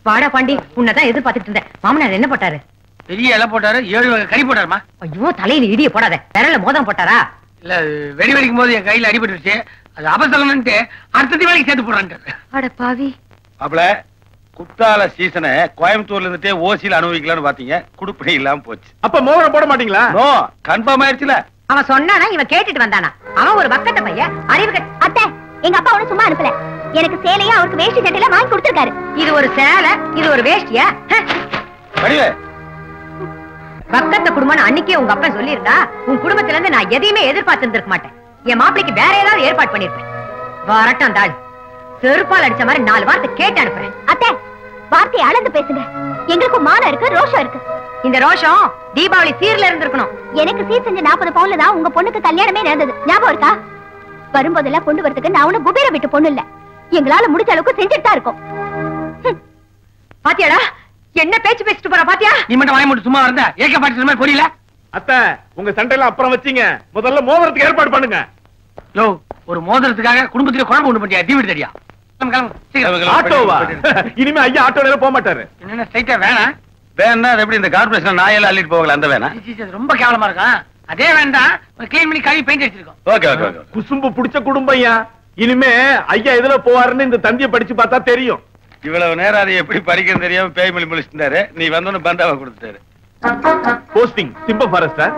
வாடா பாண்டி உன்னதான் எதிர்பார்த்துட்டு இருந்தேன் மாமனார் என்ன போட்டாரு பெரிய இலை போட்டாரு ஏழு வகை கறி போட்டாருமா ஐயோ தலையில இடிய போடாத விரல்ல மோதிரம் போட்டாரா இல்ல வெடி வெடிக்கும் போது என் கையில அடிபட்டுருச்சு அது அபசலன்ட்டு அடுத்த தீபாவளிக்கு சேர்த்து போடுறான்ட்டு அட பாவி மாப்பிள குத்தால சீசனை கோயம்புத்தூர்ல இருந்துட்டே ஓசியில அனுபவிக்கலாம்னு பாத்தீங்க குடுப்பணி இல்லாம போச்சு அப்ப மோதிரம் போட மாட்டீங்களா நோ கன்ஃபார்ம் ஆயிடுச்சுல அவன் சொன்னானா இவன் கேட்டுட்டு வந்தானா அவன் ஒரு பக்கத்த பையன் அறிவு கெட்ட- அத்தை எங்க அப்பா ஒண்ணு சும்மா அனுப்பல எனக்கு சேலையும் அவருக்கு வேஷ்டி சட்டையில வாங்கி கொடுத்திருக்காரு இது ஒரு சேலை இது ஒரு வேஷ்டியா ஹ, வடிவே பக்கத்த குடும்பம் அன்னைக்கே உங்க அப்பா சொல்லியிருந்தா உன் குடும்பத்துல இருந்து நான் எதையுமே எதிர்பார்த்து இருந்திருக்க மாட்டேன் என் மாப்பிளைக்கு வேற ஏதாவது ஏற்பாடு பண்ணிருப்பேன் வரட்டும் அந்த ஆள் செருப்பால் அடிச்ச மாதிரி நாலு வார்த்தை கேட்டு அனுப்புறேன் அத்தை வார்த்தையை அளந்து பேசுங்க எங்களுக்கும் மானம் இருக்கு ரோஷம் இருக்கு இந்த ரோஷம் தீபாவளி சீர்ல இருந்திருக்கணும் எனக்கு சீர் செஞ்ச நாற்பது பவுன்ல தான் உங்க பொண்ணுக்கு கல்யாணமே நடந்தது ஞாபகம் இருக்கா வரும்போதெல்லாம் கொண்டு வரதுக்கு நான் ஒண்ணு குபேர வீட்டு பொண்ணு இல்ல எங்களால முடிஞ்ச அளவுக்கு செஞ்சுட்டு தான் இருக்கோம் ஹம். பாத்தியாடா என்ன பேச்சு பேசிட்டு போற பாத்தியா நீ மட்டும் வாய் மட்டும் சும்மா இருந்தா ஏக்க பாட்டு மாதிரி புரியல அத்த உங்க சண்டையெல்லாம் அப்புறம் வச்சீங்க முதல்ல மோதிரத்துக்கு ஏற்பாடு பண்ணுங்க யோ ஒரு மோதிரத்துக்காக குடும்பத்திலே குழம்பு உண்டு பண்ணியா டிவி தெரியா கிளம்பு, கிளம்பு, சீக்கிரம். ஆட்டோவா இனிமே ஐயா ஆட்டோல போக மாட்டாரு என்னென்ன ஸ்ட்ரைட்டா வேணாம் வேணா அது எப்படி இந்த கார்பரேஷன் நாயெல்லாம் அள்ளிட்டு போகல அந்த வேணா சீ, சீ, அது ரொம்ப கேவலமா இருக்கும் அதே வேண்டாம் கிளீன் பண்ணி கழுவி பெயிண்ட் அடிச்சிருக்கோம் ஓகே ஓகே ஓகே குசும்பு புடிச்ச குடும்பம் ஐயா இனிமே ஐயா எதுல போவாருன்னு இந்த தந்தியை படிச்சு பார்த்தா தெரியும் இவ்வளவு நேரம் அதை எப்படி படிக்கிறது தெரியாம பேய் மொழி முடிச்சிருந்தாரு நீ வந்தோன்னு பந்தாவை கொடுத்துட்டாரு போஸ்டிங் சிம்ப ஃபாரஸ்டா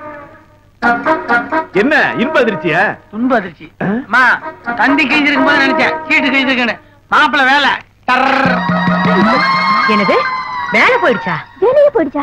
என்ன இன்ப அதிர்ச்சியா துன்ப அதிர்ச்சி ஆ? அம்மா தந்தி கிழிஞ்சிருக்கும் போது நினைச்சேன் சீட்டு கிழிஞ்சிருக்குன்னு மாப்பிள்ள வேலை டர்ர். என்னது வேலை போயிடுச்சா வேலையே போயிடுச்சா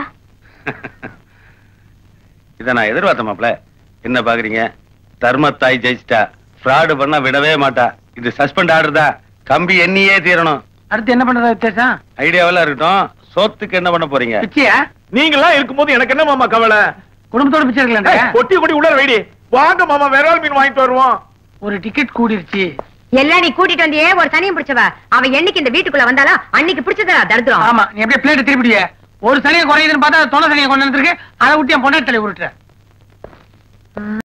இத நான் எதிர்பார்த்த மாப்ள என்ன பாக்குறீங்க தர்மத்தாய் ஜெயிச்சிட்டா ஃப்ராடு பண்ணா விடவே மாட்டா இது சஸ்பெண்ட் ஆர்டர் தான் கம்பி எண்ணியே தீரணும் அடுத்து என்ன பண்றதா வித்தியாசம் ஐடியாவெல்லாம் இருக்கட்டும் சோத்துக்கு என்ன பண்ண போறீங்க பிச்சையா நீங்களாம் இருக்கும்போது எனக்கு என்ன மாமா கவலை குடும்பத்தோட பிச்சை ஏய், இருக்கலாம் கொட்டி கொட்டி உள்ள வைடி வாங்க மாமா வேற ஆள் மீன் வாங்கிட்டு வருவோம் ஒரு டிக்கெட் கூடிருச்சு எல்லாம் நீ கூட்டிட்டு வந்தியே ஒரு சனியும் பிடிச்சவ அவ என்னைக்கு இந்த வீட்டுக்குள்ள வந்தாலும் அன்னைக்கு பிடிச்சதா தரித்திரம் ஆமா நீ அப்படியே பிளேட் திருப்பிடிய ஒரு சனியை குறையுதுன்னு பார்த்தா தொலை சனியை கொண்டு வந்துருக்கு அதை விட்டு என் பொண்ணு தலை உருட்டுற